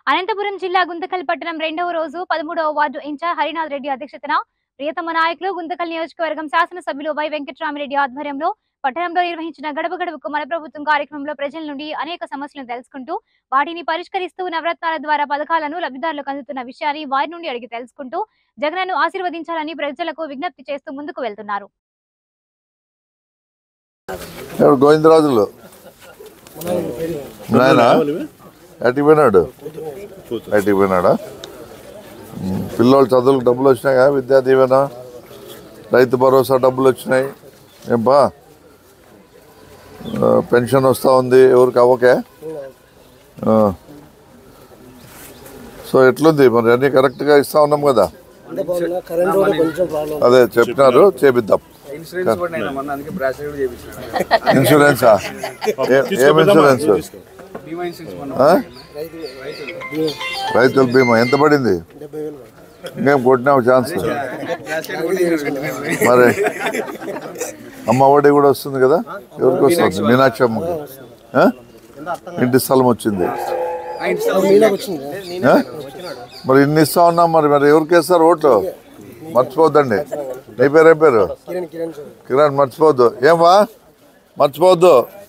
అనంతపురం జిల్లా గుంతకల్ పట్టణం రెండవ రోజు పదమూడవ వార్డు ఇన్ఛార్జ్ హరినాథ్ రెడ్డి అధ్యక్షతన ప్రియతమ నాయకులు గుంతకల్ నియోజకవర్గం శాసనసభ్యులు వై వెంకటరామిరెడ్డి ఆధ్వర్యంలో పట్టణంలో నిర్వహించిన గడప గడపకు మన ప్రభుత్వం కార్యక్రమంలో ప్రజల నుండి అనేక సమస్యలను తెలుసుకుంటూ వాటిని పరిష్కరిస్తూ నవరత్నాల ద్వారా పథకాలను లబ్ధిదారులకు అందుతున్న విషయాన్ని వారి నుండి అడిగి తెలుసుకుంటూ జగన్ను ఆశీర్వదించాలని ప్రజలకు విజ్ఞప్తి చేస్తూ ముందుకు వెళ్తున్నారు ఎవరు గోవిందరాజులు నాయన ఎటుకి పోయినాడు ఎటుకి పోయినాడా ఉమ్, పిల్లోళ్ళ చదువులకు డబ్బులు వచ్చినాయా విద్యా దీవెన రైతు భరోసా డబ్బులు వచ్చినాయి ఏం బా ఆ, పెన్షన్ వస్తూ ఉంది ఎవరికి అవ్వకే ఆ. సో ఎట్లుంది మరి అన్నీ కరెక్ట్గా ఇస్తా ఉన్నాం కదా అంటే బాగుందా కరెంట్ కూడా కొంచెం ప్రాబ్లం అదే చెప్పినారు చేపిద్దాం ఇన్సూరెన్స్ కూడా నేను మొన్న అందుకే బ్రాస్లెట్ కూడా చేయించాను ఇన్సూరెన్సా ఏ- ఏం ఇన్సూరెన్స్ బీమా ఇన్సూరెన్స్ మొన్న ఆ? రైతు రైతుల బీమా ఎంత పడింది డెబ్బై వేలు ఇంకేం కొట్టినావు ఛాన్స్ బ్రాస్లెట్ కూడా చేయించుకుంటున్నాను. మరి అమ్మ ఒడి కూడా వస్తుంది కదా ఎవరికి వస్తుంది మీనాక్షి అమ్మకి ఆ? ఇంటి స్థలం వచ్చింది ఆ ఇన్స్టా మీనాకు వచ్చింది ఆ? మరి ఇన్ని ఇస్తా ఉన్నాం మరి మరి ఎవరికి వేస్తారు ఓట్లు మర్చిపోద్దండి నీ పేరు ఏం పేరు కిరణ్ కిరణ్ సార్ కిరణ్ మర్చిపోవద్దు ఏమా మర్చిపోవద్దు